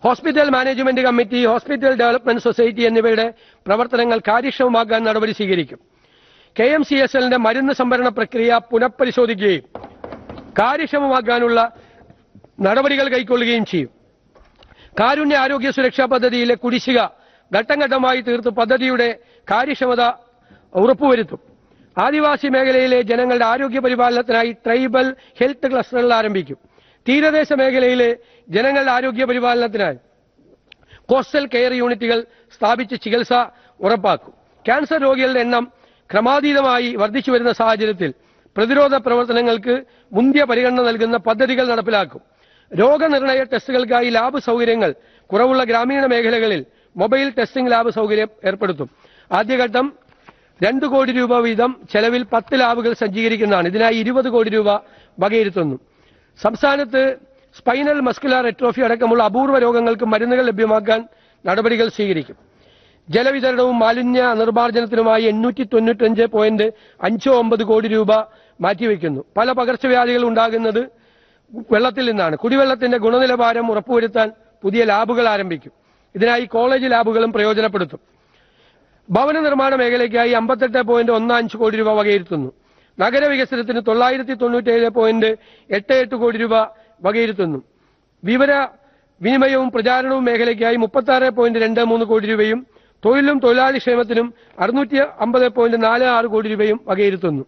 hospital management committee hospital development society എന്നിവയുടെ പ്രവർത്തനങ്ങൾ കാര്യക്ഷമമാക്കാൻ നടപടി സ്വീകരിക്കും കെ എം സി എസ് എല്ലിന്റെ മരുന്ന് സംഭരണ പ്രക്രിയ പുനഃപരിശോധിക്കുകയും കാര്യക്ഷമമാക്കാനുള്ള നടപടികൾ കൈക്കൊള്ളുകയും ചെയ്യും കാരുണ്യ ആരോഗ്യ സുരക്ഷാ പദ്ധതിയിലെ കുടിശ്ശിക ഘട്ടം ഘട്ടമായി തീർത്ത് പദ്ധതിയുടെ കാര്യക്ഷമത ഉറപ്പുവരുത്തും ആദിവാസി മേഖലയിലെ ജനങ്ങളുടെ ആരോഗ്യ പരിപാലനത്തിനായി ട്രൈബൽ ഹെൽത്ത് ക്ലസ്റ്ററുകൾ ആരംഭിക്കും തീരദേശ മേഖലയിലെ ജനങ്ങളുടെ ആരോഗ്യ പരിപാലനത്തിനായി കോസ്റ്റൽ കെയർ യൂണിറ്റുകൾ സ്ഥാപിച്ച് ചികിത്സ ഉറപ്പാക്കും ക്യാൻസർ രോഗികളുടെ എണ്ണം ക്രമാതീതമായി വർദ്ധിച്ചു വരുന്ന സാഹചര്യത്തിൽ പ്രതിരോധ പ്രവർത്തനങ്ങൾക്ക് മുന്തിയ പരിഗണന നൽകുന്ന പദ്ധതികൾ നടപ്പിലാക്കും രോഗനിർണയ ടെസ്റ്റുകൾക്കായി ലാബ് സൗകര്യങ്ങൾ കുറവുള്ള ഗ്രാമീണ മേഖലകളിൽ മൊബൈൽ ടെസ്റ്റിംഗ് ലാബ് സൗകര്യം ഏർപ്പെടുത്തും ആദ്യഘട്ടം രണ്ട് കോടി രൂപ വീതം ചെലവിൽ പത്ത് ലാബുകൾ സജ്ജീകരിക്കുന്നതാണ് ഇതിനായി ഇരുപത് കോടി രൂപ വകയിരുത്തുന്നു സംസ്ഥാനത്ത് സ്പൈനൽ മസ്കുലാർ എട്രോഫി അടക്കമുള്ള അപൂർവ രോഗങ്ങൾക്ക് മരുന്നുകൾ ലഭ്യമാക്കാൻ നടപടികൾ സ്വീകരിക്കും ജലവിതരണവും മാലിന്യ നിർമ്മാർജ്ജനത്തിനുമായി എണ്ണൂറ്റി തൊണ്ണൂറ്റഞ്ച് പോയിന്റ് അഞ്ച് ഒമ്പത് കോടി രൂപ മാറ്റിവെക്കുന്നു പല പകർച്ചവ്യാധികൾ ഉണ്ടാകുന്നത് വെള്ളത്തിൽ നിന്നാണ് കുടിവെള്ളത്തിന്റെ ഗുണനിലവാരം ഉറപ്പുവരുത്താൻ പുതിയ ലാബുകൾ ആരംഭിക്കും ഇതിനായി കോളേജ് ലാബുകളും പ്രയോജനപ്പെടുത്തും ഭവന നിർമ്മാണ മേഖലയ്ക്കായി അമ്പത്തെട്ട് പോയിന്റ് ഒന്ന് അഞ്ച് കോടി രൂപ വകയിരുത്തുന്നു നഗരവികസനത്തിന് തൊള്ളായിരത്തി തൊണ്ണൂറ്റേഴ് പോയിന്റ് എട്ട് എട്ട് കോടി രൂപ വകയിരുത്തുന്നു വിവര വിനിമയവും പ്രചാരണവും മേഖലയ്ക്കായി മുപ്പത്തി ആറ് പോയിന്റ് രണ്ട് മൂന്ന് കോടി രൂപയും തൊഴിലും തൊഴിലാളി ക്ഷേമത്തിനും അറുന്നൂറ്റി അമ്പത് പോയിന്റ് നാല് ആറ് കോടി രൂപയും വകയിരുത്തുന്നു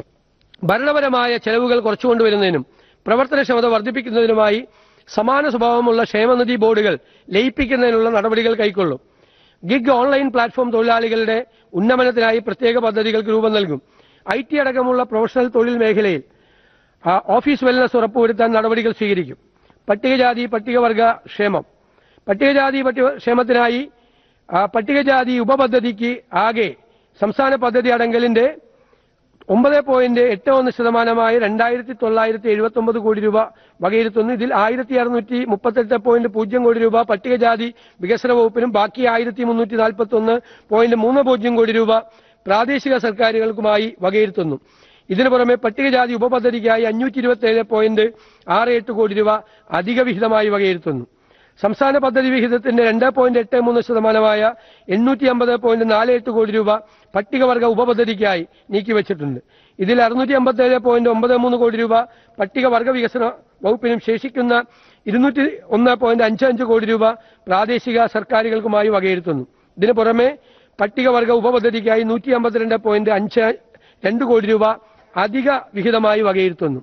ഭരണപരമായ ചെലവുകൾ കുറച്ചുകൊണ്ടുവരുന്നതിനും പ്രവർത്തനക്ഷമത വർദ്ധിപ്പിക്കുന്നതിനുമായി സമാന സ്വഭാവമുള്ള ക്ഷേമനിധി ബോർഡുകൾ ലയിപ്പിക്കുന്നതിനുള്ള നടപടികൾ കൈക്കൊള്ളും ഗിഗ് ഓൺലൈൻ പ്ലാറ്റ്ഫോം തൊഴിലാളികളുടെ ഉന്നമനത്തിനായി പ്രത്യേക പദ്ധതികൾക്ക് രൂപം നൽകും ഐ ടി അടക്കമുള്ള പ്രൊഫഷണൽ തൊഴിൽ മേഖലയിൽ ആ, ഓഫീസ് വെൽനസ് ഉറപ്പുവരുത്താൻ നടപടികൾ സ്വീകരിക്കും പട്ടികജാതി പട്ടികവർഗ ക്ഷേമം പട്ടികജാതി പട്ടിക ക്ഷേമത്തിനായി ആ, പട്ടികജാതി ഉപപദ്ധതിക്ക് ആകെ സംസ്ഥാന പദ്ധതി അടങ്കലിന്റെ ഒമ്പത് പോയിന്റ് എട്ട് ഒന്ന് ശതമാനമായി രണ്ടായിരത്തി തൊള്ളായിരത്തി എഴുപത്തി ഒമ്പത് കോടി രൂപ വകയിരുത്തുന്നു ഇതിൽ ആയിരത്തി അറുന്നൂറ്റി മുപ്പത്തെട്ട് പോയിന്റ് പൂജ്യം കോടി രൂപ പട്ടികജാതി വികസന വകുപ്പിനും ബാക്കി ആയിരത്തി മുന്നൂറ്റി നാൽപ്പത്തി ഒന്ന് പോയിന്റ് മൂന്ന് പൂജ്യം കോടി രൂപ പ്രാദേശിക സർക്കാരുകൾക്കുമായി വകയിരുത്തുന്നു ഇതിനു പുറമെ പട്ടികജാതി ഉപപദ്ധതിക്കായി അഞ്ഞൂറ്റി ഇരുപത്തി ഏഴ് പോയിന്റ് ആറ് എട്ട് കോടി രൂപ അധിക വിഹിതമായി വകയിരുത്തുന്നു സംസ്ഥാന പദ്ധതി വിഹിതത്തിന്റെ രണ്ട് പോയിന്റ് എട്ട് മൂന്ന് ശതമാനമായ എണ്ണൂറ്റി അമ്പത് പോയിന്റ് നാല് എട്ട് കോടി രൂപ പട്ടികവർഗ ഉപപദ്ധതിക്കായി നീക്കിവച്ചിട്ടുണ്ട് ഇതിൽ അറുന്നൂറ്റി അമ്പത്തി ഏഴ് പോയിന്റ് ഒമ്പത് മൂന്ന് കോടി രൂപ പട്ടികവർഗ വികസന വകുപ്പിനും ശേഷിക്കുന്ന ഇരുന്നൂറ്റി ഒന്ന് പോയിന്റ് അഞ്ച് അഞ്ച് കോടി രൂപ പ്രാദേശിക സർക്കാരുകൾക്കുമായി വകയിരുത്തുന്നു ഇതിനു പുറമെ പട്ടികവർഗ ഉപപദ്ധതിക്കായി നൂറ്റി അമ്പത്തിരണ്ട് പോയിന്റ് അഞ്ച് രണ്ട് കോടി രൂപ അധിക വിഹിതമായി വകയിരുത്തുന്നു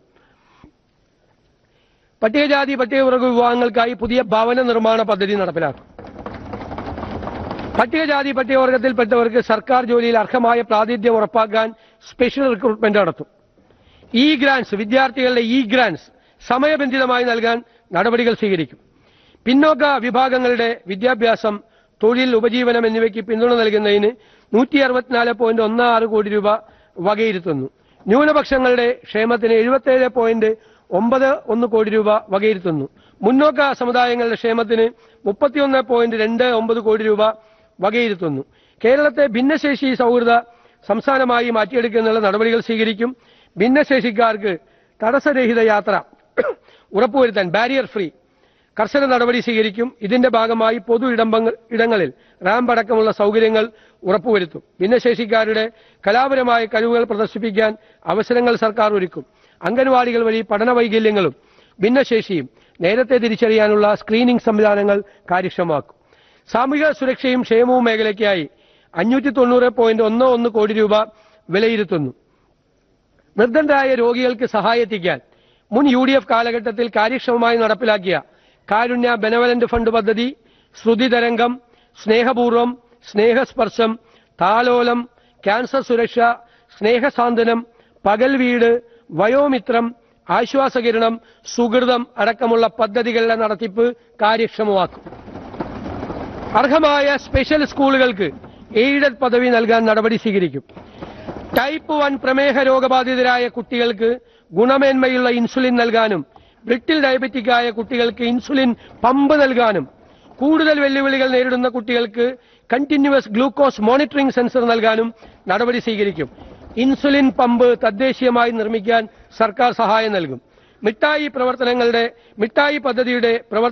പട്ടികജാതി പട്ടികവർഗ വിഭാഗങ്ങൾക്കായി പുതിയ ഭവന നിർമ്മാണ പദ്ധതി നടപ്പിലാക്കും പട്ടികജാതി പട്ടികവർഗത്തിൽപ്പെട്ടവർക്ക് സർക്കാർ ജോലിയിൽ അർഹമായ പ്രാതിനിധ്യം ഉറപ്പാക്കാൻ സ്പെഷ്യൽ റിക്രൂട്ട്മെന്റ് നടത്തും ഇ ഗ്രാന്റ്സ് വിദ്യാർത്ഥികളുടെ ഇ ഗ്രാന്റ്സ് സമയബന്ധിതമായി നൽകാൻ നടപടികൾ സ്വീകരിക്കും പിന്നോക്ക വിഭാഗങ്ങളുടെ വിദ്യാഭ്യാസം തൊഴിൽ ഉപജീവനം എന്നിവയ്ക്ക് പിന്തുണ നൽകുന്നതിന് നൂറ്റി അറുപത്തിനാല് പോയിന്റ് ഒന്ന് ആറ് കോടി രൂപ വകയിരുത്തുന്നു ന്യൂനപക്ഷങ്ങളുടെ ക്ഷേമത്തിന് എഴുപത്തേഴ് പോയിന്റ് ഒമ്പത് ഒന്ന് കോടി രൂപ വകയിരുത്തുന്നു മുന്നോക്ക സമുദായങ്ങളുടെ ക്ഷേമത്തിന് മുപ്പത്തിയൊന്ന് പോയിന്റ് രണ്ട് ഒമ്പത് കോടി രൂപ വകയിരുത്തുന്നു കേരളത്തെ ഭിന്നശേഷി സൗഹൃദ സംസ്ഥാനമായി മാറ്റിയെടുക്കുന്നതിനുള്ള നടപടികൾ സ്വീകരിക്കും ഭിന്നശേഷിക്കാർക്ക് തടസ്സരഹിത യാത്ര ഉറപ്പുവരുത്താൻ ബാരിയർ ഫ്രീ കർശന നടപടി സ്വീകരിക്കും ഇതിന്റെ ഭാഗമായി പൊതു ഇടമ്പങ്ങ- ഇടങ്ങളിൽ റാമ്പ് അടക്കമുള്ള സൗകര്യങ്ങൾ ഉറപ്പുവരുത്തും ഭിന്നശേഷിക്കാരുടെ കലാപരമായ കഴിവുകൾ പ്രദർശിപ്പിക്കാൻ അവസരങ്ങൾ സർക്കാർ ഒരുക്കും അംഗൻവാടികൾ വഴി പഠന വൈകല്യങ്ങളും ഭിന്നശേഷിയും നേരത്തെ തിരിച്ചറിയാനുള്ള സ്ക്രീനിംഗ് സംവിധാനങ്ങൾ കാര്യക്ഷമമാക്കും സാമൂഹിക സുരക്ഷയും ക്ഷേമവും മേഖലയ്ക്കായി അഞ്ഞൂറ്റി തൊണ്ണൂറ് പോയിന്റ് ഒന്ന് ഒന്ന് കോടി രൂപ വിലയിരുത്തുന്നു നിർദ്ധനരായ രോഗികൾക്ക് സഹായെത്തിക്കാൻ മുൻ യു ഡി എഫ് കാലഘട്ടത്തിൽ കാര്യക്ഷമമായി നടപ്പിലാക്കിയ കാരുണ്യ ബെനവലന്റ് ഫണ്ട് പദ്ധതി ശ്രുതി തരംഗം സ്നേഹപൂർവം സ്നേഹസ്പർശം താലോലം ക്യാൻസർ സുരക്ഷ സ്നേഹസാന്ത്വനം പകൽ വീട് വയോമിത്രം ആശ്വാസകിരണം സുഹൃതം അടക്കമുള്ള പദ്ധതികളുടെ നടത്തിപ്പ് കാര്യക്ഷമമാക്കും അർഹമായ സ്പെഷ്യൽ സ്കൂളുകൾക്ക് എയ്ഡഡ് പദവി നൽകാൻ നടപടി സ്വീകരിക്കും ടൈപ്പ് വൺ പ്രമേഹ രോഗബാധിതരായ കുട്ടികൾക്ക് ഗുണമേന്മയുള്ള ഇൻസുലിൻ നൽകാനും ബ്രിട്ടിൽ ഡയബറ്റിക്കായ കുട്ടികൾക്ക് ഇൻസുലിൻ പമ്പ് നൽകാനും കൂടുതൽ വെല്ലുവിളികൾ നേരിടുന്ന കുട്ടികൾക്ക് കണ്ടിന്യൂവസ് ഗ്ലൂക്കോസ് മോണിറ്ററിംഗ് സെൻസർ നൽകാനും നടപടി സ്വീകരിക്കും ഇൻസുലിൻ പമ്പ് തദ്ദേശീയമായി നിർമ്മിക്കാൻ സർക്കാർ സഹായം നൽകും മിഠായി പ്രവർത്തനങ്ങളുടെ മിഠായി പദ്ധതിയുടെ പ്രവർത്തന